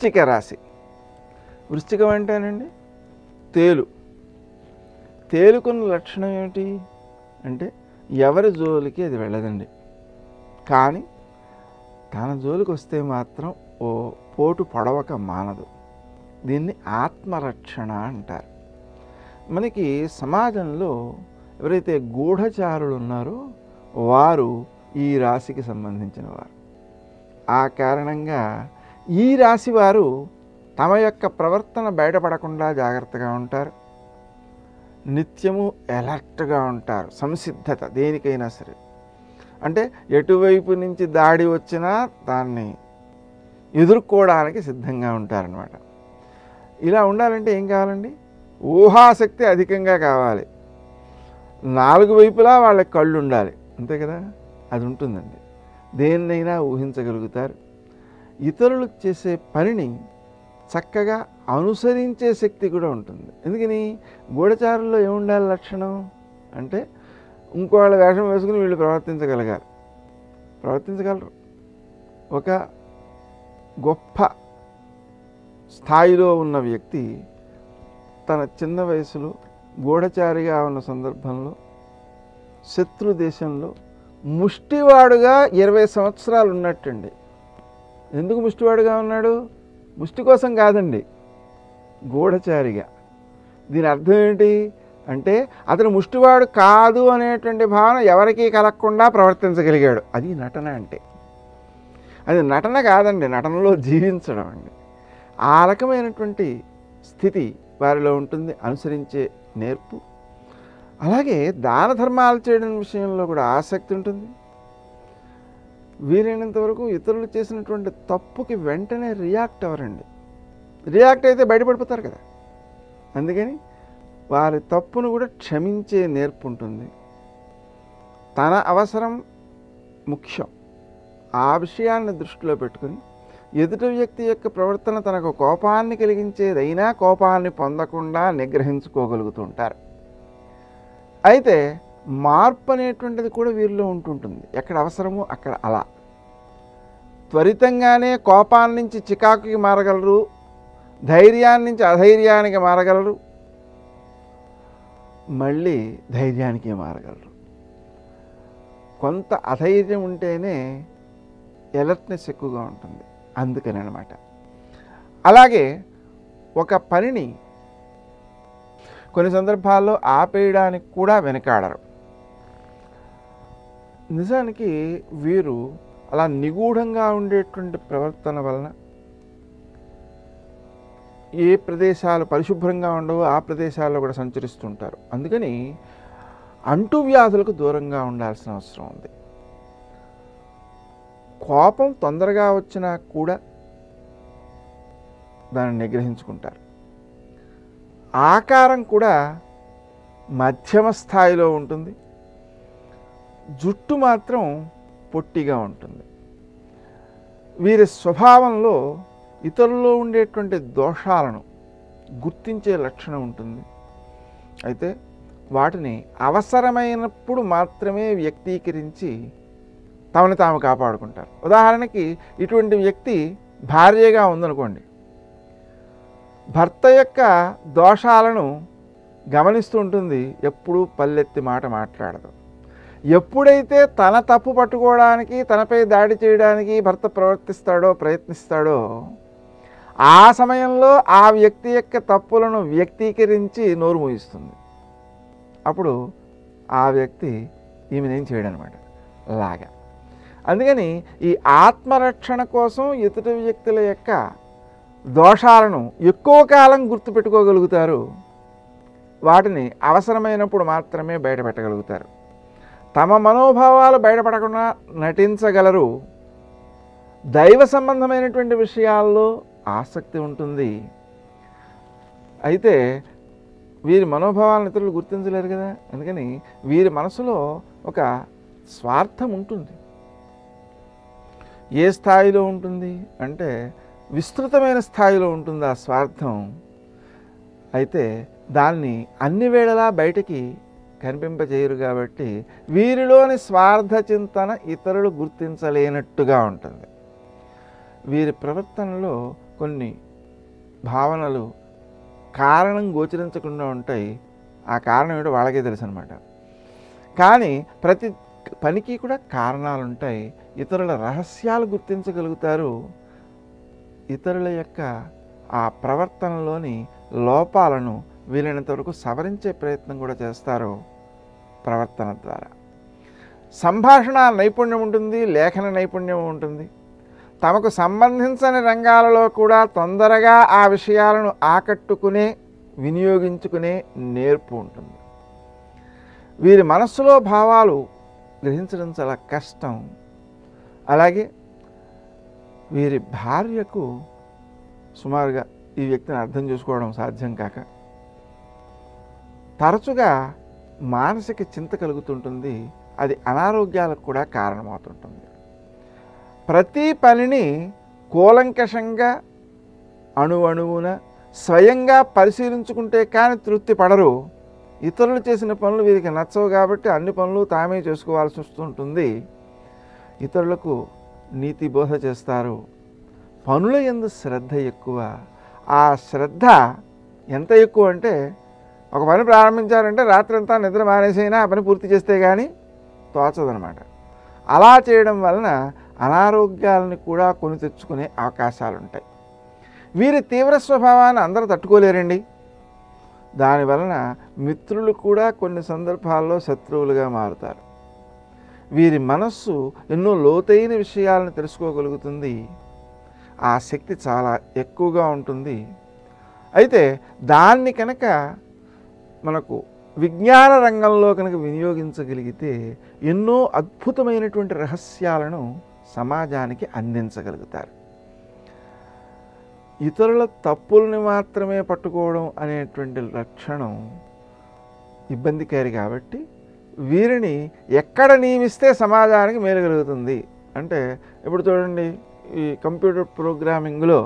వృశ్చిక రాశి వృశ్చికం అంటేనండి తేలు తేలుకున్న లక్షణం ఏమిటి అంటే ఎవరి జోలికి అది వెళ్ళదండి కానీ తన జోలికి వస్తే మాత్రం ఓ పోటు పొడవక మానదు దీన్ని ఆత్మరక్షణ అంటారు మనకి సమాజంలో ఎవరైతే గూఢచారులు ఉన్నారో వారు ఈ రాశికి సంబంధించిన వారు ఆ కారణంగా ఈ రాశి వారు తమ యొక్క ప్రవర్తన బయటపడకుండా జాగ్రత్తగా ఉంటారు నిత్యము ఎలర్ట్గా ఉంటారు సంసిద్ధత దేనికైనా సరే అంటే ఎటువైపు నుంచి దాడి వచ్చినా దాన్ని ఎదుర్కోవడానికి సిద్ధంగా ఉంటారనమాట ఇలా ఉండాలంటే ఏం కావాలండి ఊహాశక్తి అధికంగా కావాలి నాలుగు వైపులా వాళ్ళ కళ్ళు ఉండాలి అంతే కదా అది ఉంటుందండి దేన్నైనా ఊహించగలుగుతారు ఇతరులు చేసే పనిని చక్కగా అనుసరించే శక్తి కూడా ఉంటుంది ఎందుకని గూఢచారుల్లో ఏముండాలి లక్షణం అంటే ఇంకో వాళ్ళ వేషం వేసుకుని వీళ్ళు ప్రవర్తించగలగాలి ప్రవర్తించగలరు ఒక గొప్ప స్థాయిలో ఉన్న వ్యక్తి తన చిన్న వయసులో గూఢచారిగా ఉన్న సందర్భంలో శత్రు దేశంలో ముష్టివాడుగా ఇరవై సంవత్సరాలు ఉన్నట్టండి ఎందుకు ముష్టివాడుగా ఉన్నాడు ముష్టి కోసం కాదండి గూఢచారిగా దీని అర్థం ఏంటి అంటే అతను ముష్టివాడు కాదు అనేటువంటి భావన ఎవరికీ కలగకుండా ప్రవర్తించగలిగాడు అది నటన అంటే అది నటన కాదండి నటనలో జీవించడం అండి ఆ రకమైనటువంటి స్థితి వారిలో ఉంటుంది అనుసరించే నేర్పు అలాగే దాన ధర్మాలు చేయడం విషయంలో కూడా ఆసక్తి ఉంటుంది వీలైనంత వరకు ఇతరులు చేసినటువంటి తప్పుకి వెంటనే రియాక్ట్ అవ్వరండి రియాక్ట్ అయితే బయటపడిపోతారు కదా అందుకని వారి తప్పును కూడా క్షమించే నేర్పు ఉంటుంది తన అవసరం ముఖ్యం ఆ విషయాన్ని దృష్టిలో పెట్టుకుని ఎదుటి వ్యక్తి యొక్క ప్రవర్తన తనకు కోపాన్ని కలిగించేదైనా కోపాన్ని పొందకుండా నిగ్రహించుకోగలుగుతుంటారు అయితే మార్పు అనేటువంటిది కూడా వీరిలో ఉంటుంటుంది ఎక్కడ అవసరమో అక్కడ అలా త్వరితంగానే కోపాన్ని నుంచి చికాకుకి మారగలరు ధైర్యాన్ని నుంచి అధైర్యానికి మారగలరు మళ్ళీ ధైర్యానికి మారగలరు కొంత అధైర్యం ఉంటేనే ఎలర్ట్నెస్ ఎక్కువగా ఉంటుంది అందుకని అనమాట అలాగే ఒక పనిని కొన్ని సందర్భాల్లో ఆపేయడానికి కూడా వెనకాడరు నిజానికి వీరు అలా నిగూఢంగా ఉండేటువంటి ప్రవర్తన వలన ఏ ప్రదేశాలు పరిశుభ్రంగా ఉండవో ఆ ప్రదేశాల్లో కూడా సంచరిస్తుంటారు అందుకని అంటువ్యాధులకు దూరంగా ఉండాల్సిన అవసరం ఉంది కోపం తొందరగా వచ్చినా కూడా దాన్ని నిగ్రహించుకుంటారు ఆకారం కూడా మధ్యమ స్థాయిలో ఉంటుంది జుట్టు మాత్రం పొట్టిగా ఉంటుంది వీరి స్వభావంలో ఇతరుల్లో ఉండేటువంటి దోషాలను గుర్తించే లక్షణం ఉంటుంది అయితే వాటిని అవసరమైనప్పుడు మాత్రమే వ్యక్తీకరించి తమను తాము కాపాడుకుంటారు ఉదాహరణకి ఇటువంటి వ్యక్తి భార్యగా ఉందనుకోండి భర్త యొక్క దోషాలను గమనిస్తూ ఉంటుంది ఎప్పుడూ పల్లెత్తి మాట మాట్లాడదు ఎప్పుడైతే తన తప్పు పట్టుకోవడానికి తనపై దాడి చేయడానికి భర్త ప్రవర్తిస్తాడో ప్రయత్నిస్తాడో ఆ సమయంలో ఆ వ్యక్తి యొక్క తప్పులను వ్యక్తీకరించి నోరు మూయిస్తుంది అప్పుడు ఆ వ్యక్తి ఈమెనేం చేయడం అనమాట లాగా అందుకని ఈ ఆత్మరక్షణ కోసం ఎదుటి వ్యక్తుల యొక్క దోషాలను ఎక్కువ కాలం గుర్తుపెట్టుకోగలుగుతారు వాటిని అవసరమైనప్పుడు మాత్రమే బయటపెట్టగలుగుతారు తమ మనోభావాలు బయటపడకుండా నటించగలరు దైవ సంబంధమైనటువంటి విషయాల్లో ఆసక్తి ఉంటుంది అయితే వీరి మనోభావాలను ఇతరులు గుర్తించలేరు కదా అందుకని వీరి మనసులో ఒక స్వార్థం ఉంటుంది ఏ స్థాయిలో ఉంటుంది అంటే విస్తృతమైన స్థాయిలో ఉంటుంది ఆ స్వార్థం అయితే దాన్ని అన్ని వేళలా బయటికి కనిపింపజేయరు కాబట్టి వీరిలోని స్వార్థ చింతన ఇతరులు గుర్తించలేనట్టుగా ఉంటుంది వీరి ప్రవర్తనలో కొన్ని భావనలు కారణం గోచరించకుండా ఉంటాయి ఆ కారణం ఏంటో వాళ్ళకే తెలుసు అనమాట కానీ ప్రతి పనికి కూడా కారణాలు ఉంటాయి ఇతరుల రహస్యాలు గుర్తించగలుగుతారు ఇతరుల యొక్క ఆ ప్రవర్తనలోని లోపాలను వీలైనంత వరకు సవరించే ప్రయత్నం కూడా చేస్తారు ప్రవర్తన ద్వారా సంభాషణ నైపుణ్యం ఉంటుంది లేఖన నైపుణ్యం ఉంటుంది తమకు సంబంధించని రంగాలలో కూడా తొందరగా ఆ విషయాలను ఆకట్టుకునే వినియోగించుకునే నేర్పు ఉంటుంది వీరి మనస్సులో భావాలు గ్రహించడం చాలా కష్టం అలాగే వీరి భార్యకు సుమారుగా ఈ వ్యక్తిని అర్థం చేసుకోవడం సాధ్యం కాక తరచుగా మానసిక చింత కలుగుతుంటుంది అది అనారోగ్యాలకు కూడా కారణమవుతుంటుంది ప్రతి పనిని కూలంకషంగా అణువణువున స్వయంగా పరిశీలించుకుంటే కానీ తృప్తి పడరు ఇతరులు చేసిన పనులు వీరికి నచ్చవు కాబట్టి అన్ని పనులు తామే చేసుకోవాల్సి వస్తుంటుంది ఇతరులకు నీతి బోధ చేస్తారు పనుల ఎందు శ్రద్ధ ఎక్కువ ఆ శ్రద్ధ ఎంత ఎక్కువ అంటే ఒక పని ప్రారంభించారంటే రాత్రంతా నిద్ర మానేసైనా ఆ పని పూర్తి చేస్తే కానీ తోచదనమాట అలా చేయడం వలన అనారోగ్యాలను కూడా కొని తెచ్చుకునే అవకాశాలు ఉంటాయి వీరి తీవ్ర స్వభావాన్ని అందరూ తట్టుకోలేరండి దానివలన మిత్రులు కూడా కొన్ని సందర్భాల్లో శత్రువులుగా మారుతారు వీరి మనస్సు ఎన్నో లోతైన విషయాలను తెలుసుకోగలుగుతుంది ఆ శక్తి చాలా ఎక్కువగా ఉంటుంది అయితే దాన్ని కనుక మనకు విజ్ఞాన రంగంలో కనుక వినియోగించగలిగితే ఎన్నో అద్భుతమైనటువంటి రహస్యాలను సమాజానికి అందించగలుగుతారు ఇతరుల తప్పుల్ని మాత్రమే పట్టుకోవడం అనేటువంటి లక్షణం ఇబ్బందికారి కాబట్టి వీరిని ఎక్కడ నియమిస్తే సమాజానికి మేలు కలుగుతుంది అంటే ఇప్పుడు చూడండి ఈ కంప్యూటర్ ప్రోగ్రామింగ్లో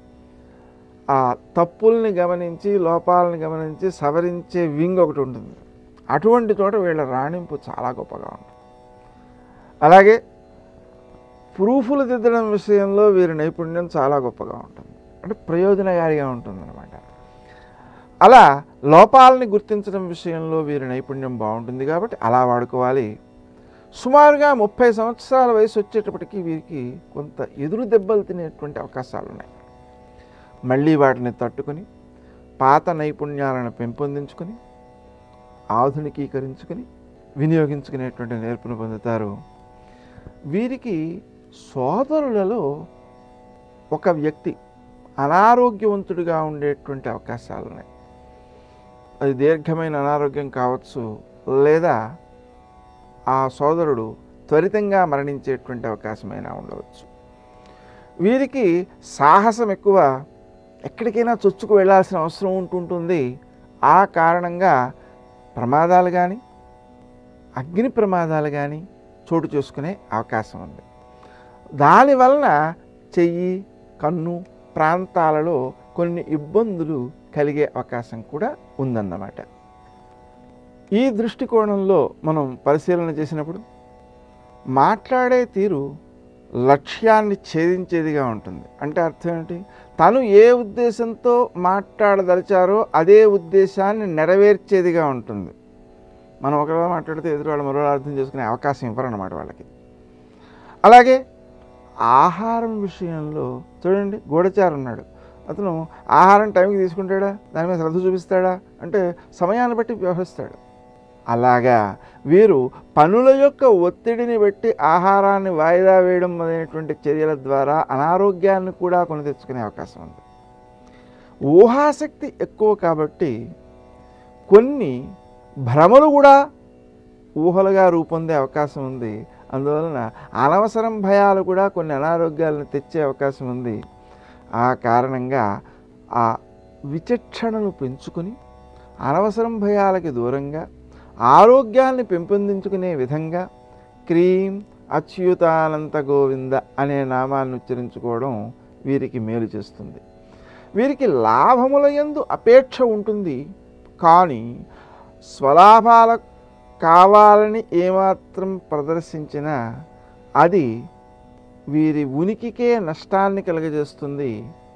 ఆ తప్పుల్ని గమనించి లోపాలని గమనించి సవరించే వింగ్ ఒకటి ఉంటుంది అటువంటి చోట వీళ్ళ రాణింపు చాలా గొప్పగా ఉంటుంది అలాగే ప్రూఫ్లు దిద్దడం విషయంలో వీరి నైపుణ్యం చాలా గొప్పగా ఉంటుంది అంటే ప్రయోజనకారిగా ఉంటుందన్నమాట అలా లోపాలని గుర్తించడం విషయంలో వీరి నైపుణ్యం బాగుంటుంది కాబట్టి అలా వాడుకోవాలి సుమారుగా ముప్పై సంవత్సరాల వయసు వచ్చేటప్పటికి వీరికి కొంత ఎదురు దెబ్బలు తినేటువంటి అవకాశాలు ఉన్నాయి మళ్ళీ వాటిని తట్టుకొని పాత నైపుణ్యాలను పెంపొందించుకొని ఆధునికీకరించుకొని వినియోగించుకునేటువంటి నేర్పును పొందుతారు వీరికి సోదరులలో ఒక వ్యక్తి అనారోగ్యవంతుడిగా ఉండేటువంటి అవకాశాలు ఉన్నాయి అది దీర్ఘమైన అనారోగ్యం కావచ్చు లేదా ఆ సోదరుడు త్వరితంగా మరణించేటువంటి అవకాశమైనా ఉండవచ్చు వీరికి సాహసం ఎక్కువ ఎక్కడికైనా చొచ్చుకు వెళ్ళాల్సిన అవసరం ఉంటుంటుంది ఆ కారణంగా ప్రమాదాలు కానీ అగ్ని ప్రమాదాలు కానీ చోటు చేసుకునే అవకాశం ఉంది దానివలన చెయ్యి కన్ను ప్రాంతాలలో కొన్ని ఇబ్బందులు కలిగే అవకాశం కూడా ఉందన్నమాట ఈ దృష్టికోణంలో మనం పరిశీలన చేసినప్పుడు మాట్లాడే తీరు లక్ష్యాన్ని ఛేదించేదిగా ఉంటుంది అంటే అర్థం ఏంటి తను ఏ ఉద్దేశంతో మాట్లాడదలిచారో అదే ఉద్దేశాన్ని నెరవేర్చేదిగా ఉంటుంది మనం ఒకవేళ మాట్లాడితే ఎదురు వాళ్ళు మరో అర్థం చేసుకునే అవకాశం ఇవ్వరన్నమాట వాళ్ళకి అలాగే ఆహారం విషయంలో చూడండి గూఢచారు ఉన్నాడు అతను ఆహారం టైంకి తీసుకుంటాడా దాని మీద శ్రద్ధ చూపిస్తాడా అంటే సమయాన్ని బట్టి వ్యవహరిస్తాడు అలాగా వీరు పనుల యొక్క ఒత్తిడిని బట్టి ఆహారాన్ని వాయిదా వేయడం అనేటువంటి చర్యల ద్వారా అనారోగ్యాన్ని కూడా కొని తెచ్చుకునే అవకాశం ఉంది ఊహాశక్తి ఎక్కువ కాబట్టి కొన్ని భ్రమలు కూడా ఊహలుగా రూపొందే అవకాశం ఉంది అందువలన అనవసరం భయాలు కూడా కొన్ని అనారోగ్యాలను తెచ్చే అవకాశం ఉంది ఆ కారణంగా ఆ విచక్షణను పెంచుకొని అనవసరం భయాలకి దూరంగా ఆరోగ్యాన్ని పెంపొందించుకునే విధంగా క్రీం అచ్యుతానంత గోవింద అనే నామాన్ని ఉచ్చరించుకోవడం వీరికి మేలు చేస్తుంది వీరికి లాభముల యందు అపేక్ష ఉంటుంది కానీ స్వలాభాల కావాలని ఏమాత్రం ప్రదర్శించినా అది వీరి ఉనికికే నష్టాన్ని కలుగజేస్తుంది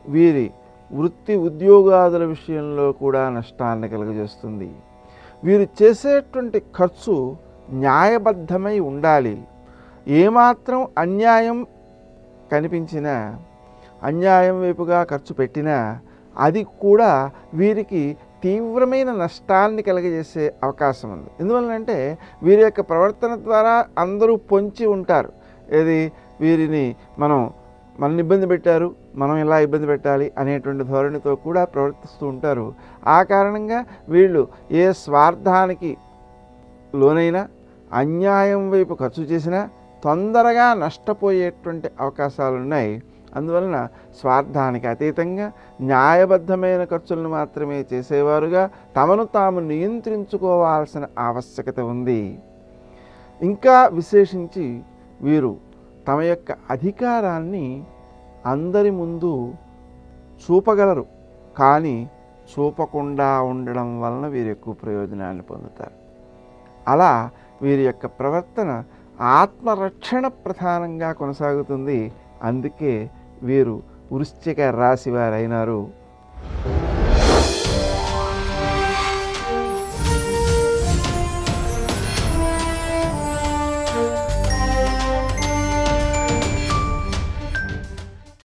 వీరి వృత్తి ఉద్యోగాదుల విషయంలో కూడా నష్టాన్ని కలుగజేస్తుంది వీరు చేసేటువంటి ఖర్చు న్యాయబద్ధమై ఉండాలి ఏమాత్రం అన్యాయం కనిపించినా అన్యాయం వైపుగా ఖర్చు పెట్టినా అది కూడా వీరికి తీవ్రమైన నష్టాన్ని కలగజేసే అవకాశం ఉంది ఎందువల్లంటే వీరి యొక్క ప్రవర్తన ద్వారా అందరూ పొంచి ఉంటారు ఏది వీరిని మనం మనల్ని ఇబ్బంది పెట్టారు మనం ఇలా ఇబ్బంది పెట్టాలి అనేటువంటి ధోరణితో కూడా ప్రవర్తిస్తూ ఉంటారు ఆ కారణంగా వీళ్ళు ఏ స్వార్థానికి లోనైనా అన్యాయం వైపు ఖర్చు చేసినా తొందరగా నష్టపోయేటువంటి అవకాశాలు ఉన్నాయి అందువలన స్వార్థానికి అతీతంగా న్యాయబద్ధమైన ఖర్చులను మాత్రమే చేసేవారుగా తమను తాము నియంత్రించుకోవాల్సిన ఆవశ్యకత ఉంది ఇంకా విశేషించి వీరు తమ యొక్క అధికారాన్ని అందరి ముందు చూపగలరు కానీ చూపకుండా ఉండడం వలన వీరు ఎక్కువ ప్రయోజనాన్ని పొందుతారు అలా వీరి యొక్క ప్రవర్తన ఆత్మరక్షణ ప్రధానంగా కొనసాగుతుంది అందుకే వీరు వృశ్చిక రాశి వారైనారు